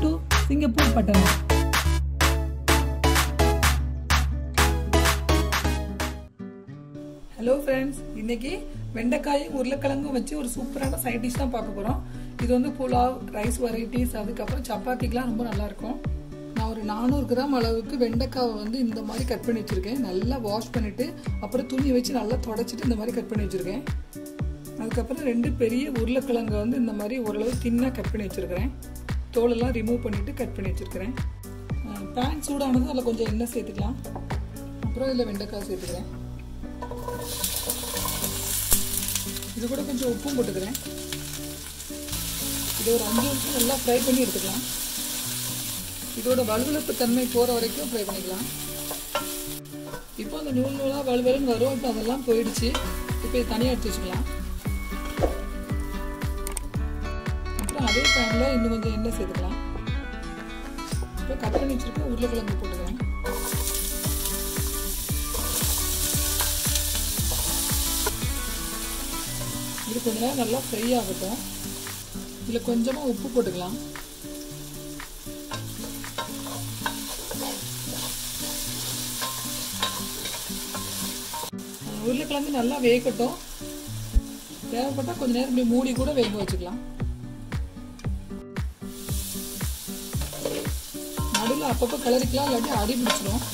to Singapore பட்டணம் hello friends இன்னைக்கு வெண்டைக்காயும் உருளைக்கிழங்கும் வச்சு ஒரு சூப்பரான சைட் டிஷ் தான் பார்க்க போகிறோம் இது வந்து புலாவ் ரைஸ் வெரைட்டிஸ் அதுக்கப்புறம் சப்பாத்திக்கெலாம் ரொம்ப நல்லா இருக்கும் நான் ஒரு நானூறு கிராம் அளவுக்கு வெண்டைக்காவை வந்து இந்த மாதிரி கட் பண்ணி வச்சுருக்கேன் நல்லா வாஷ் பண்ணிவிட்டு அப்புறம் துணி வச்சு நல்லா தொடச்சிட்டு இந்த மாதிரி கட் பண்ணி வச்சுருக்கேன் அதுக்கப்புறம் ரெண்டு பெரிய உருளைக்கிழங்கு வந்து இந்த மாதிரி ஓரளவு தின்னாக கட் பண்ணி வச்சுருக்கிறேன் தோலெல்லாம் ரிமூவ் பண்ணிவிட்டு கட் பண்ணி வச்சுருக்கிறேன் பேன் சூடானதும் அதில் கொஞ்சம் எண்ணெய் சேர்த்துக்கலாம் அப்புறம் இதில் வெண்டைக்காய் சேர்த்துக்கிறேன் இது கூட கொஞ்சம் உப்பும் போட்டுக்கிறேன் இது ஒரு அஞ்சு நிமிஷம் நல்லா ஃப்ரை பண்ணி எடுத்துக்கலாம் இதோட வலுவழுப்பு தன்மை போகிற வரைக்கும் ஃப்ரை பண்ணிக்கலாம் இப்போ அந்த நூல் நூலாக வலுவலுன்னு வரும் இப்போ அதெல்லாம் போயிடுச்சு இப்போ இது தனியாக எடுத்து வச்சுக்கலாம் அப்புறம் அதே பேனில் இன்னும் கொஞ்சம் எண்ணெய் சேர்த்துக்கலாம் இப்போ கட் பண்ணி வச்சுருக்க உருளைக்கிழங்கு போட்டுக்கிறேன் இது கொஞ்ச நேரம் நல்லா ஃப்ரை ஆகட்டும் இதில் கொஞ்சமாக உப்பு போட்டுக்கலாம் உருளைக்கிழங்கு நல்லா வேகட்டும் தேவைப்பட்டால் கொஞ்ச நேரம் இப்படி மூடி கூட வேக வச்சுக்கலாம் நடுவில் அப்பப்போ கிளறிக்கலாம் இல்லாட்டி அடி பிடிச்சிடும்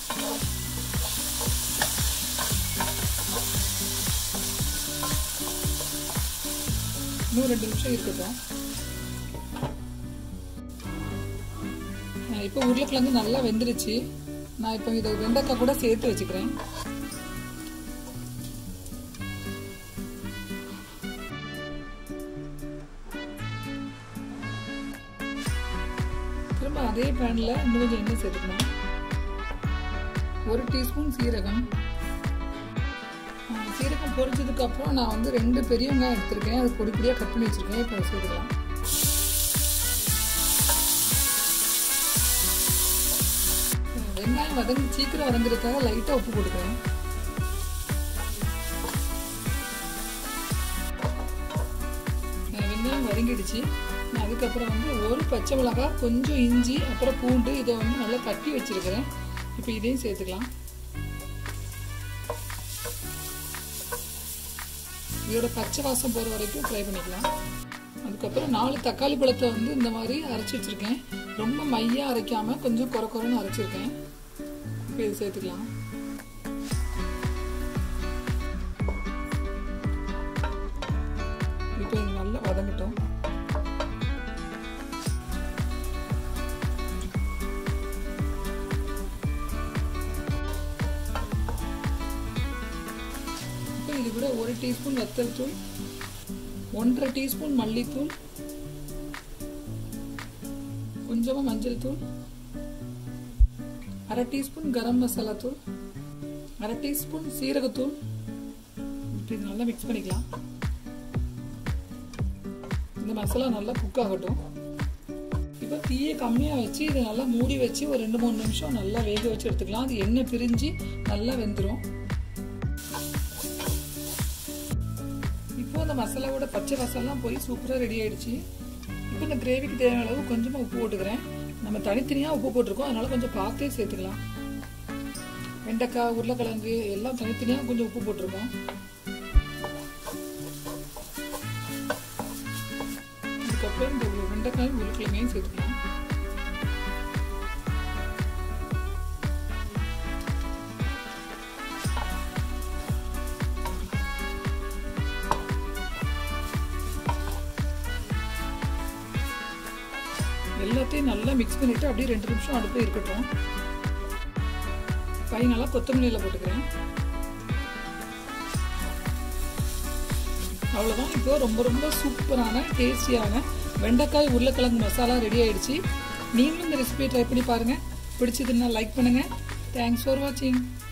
இன்னும் ரெண்டு நிமிஷம் இருக்கட்டும் இப்போ உருளைக்கிழங்கு நல்லா வெந்துருச்சு நான் இப்போ இதை வெண்டைக்காய் கூட சேர்த்து வச்சுக்கிறேன் திரும்ப அதே பேனில் இன்னும் கொஞ்சம் எண்ணெய் சேர்த்துக்கணும் ஒரு டீஸ்பூன் சீரகம் சீரகம் பொரிச்சதுக்கு அப்புறம் நான் வந்து ரெண்டு பெரிய வெங்காயம் எடுத்திருக்கேன் அது பொடி பொடியாக கட் பண்ணி வச்சிருக்கேன் இப்போ சேர்த்துக்கலாம் வெங்காயம் வதங்கி சீக்கிரம் வதங்குறதுக்காக லைட்டாக உப்பு போட்டுக்கிறேன் வெங்காயம் வதங்கிடுச்சு அதுக்கப்புறம் வந்து ஒரு பச்சை மிளகாய் கொஞ்சம் இஞ்சி அப்புறம் பூண்டு இதை வந்து நல்லா தட்டி வச்சிருக்கிறேன் இப்போ இதையும் சேர்த்துக்கலாம் இதோட பச்சை வாசம் போகிற வரைக்கும் ஃப்ரை பண்ணிக்கலாம் அதுக்கப்புறம் நாலு தக்காளி பழத்தை வந்து இந்த மாதிரி அரைச்சி வச்சுருக்கேன் ரொம்ப மையாக அரைக்காமல் கொஞ்சம் குறை குறைன்னு அரைச்சிருக்கேன் இப்போ இது சேர்த்துக்கலாம் இப்போ இது நல்லா வதங்கட்டும் இப்போ இது கூட ஒரு டீஸ்பூன் வத்தல் தூள் ஒன்றரை டீஸ்பூன் மல்லித்தூள் கொஞ்சமாக மஞ்சள் தூள் அரை டீஸ்பூன் கரம் மசாலா தூள் அரை டீஸ்பூன் சீரகத்தூள் இது நல்லா மிக்ஸ் பண்ணிக்கலாம் இந்த மசாலா நல்லா குக் ஆகட்டும் இப்போ தீயை கம்மியாக வச்சு இதை நல்லா மூடி வச்சு ஒரு ரெண்டு மூணு நிமிஷம் நல்லா வேக வச்சு எடுத்துக்கலாம் அது எண்ணெய் பிரிஞ்சு நல்லா வெந்துடும் இப்போ அந்த மசாலாவோட பச்சை மசாலாம் போய் சூப்பராக ரெடி ஆயிடுச்சு இப்போ இந்த கிரேவிக்கு தேவையான அளவு கொஞ்சமாக உப்பு போட்டுக்கிறேன் நம்ம தனித்தனியாக உப்பு போட்டிருக்கோம் அதனால கொஞ்சம் பார்த்தே சேர்த்துக்கலாம் வெண்டைக்காய் உருளைக்கிழங்கு எல்லாம் தனித்தனியாக கொஞ்சம் உப்பு போட்டிருக்கோம் அதுக்கப்புறம் இந்த வெண்டைக்காயும் உருளைக்கிழங்கையும் சேர்த்துக்கலாம் எல்லாத்தையும் நல்லா மிக்ஸ் பண்ணிவிட்டு அப்படியே ரெண்டு நிமிஷம் அடுப்பு இருக்கட்டும் ஃபைனலாக கொத்தமல்லியில் போட்டுக்கிறேன் அவ்வளோதான் இப்போ ரொம்ப ரொம்ப சூப்பரான டேஸ்டியான வெண்டைக்காய் உருளைக்கிழங்கு மசாலா ரெடி ஆயிடுச்சு நீங்களும் இந்த ரெசிபியை ட்ரை பண்ணி பாருங்கள் பிடிச்சதுன்னா லைக் பண்ணுங்கள் தேங்க்ஸ் ஃபார் வாட்சிங்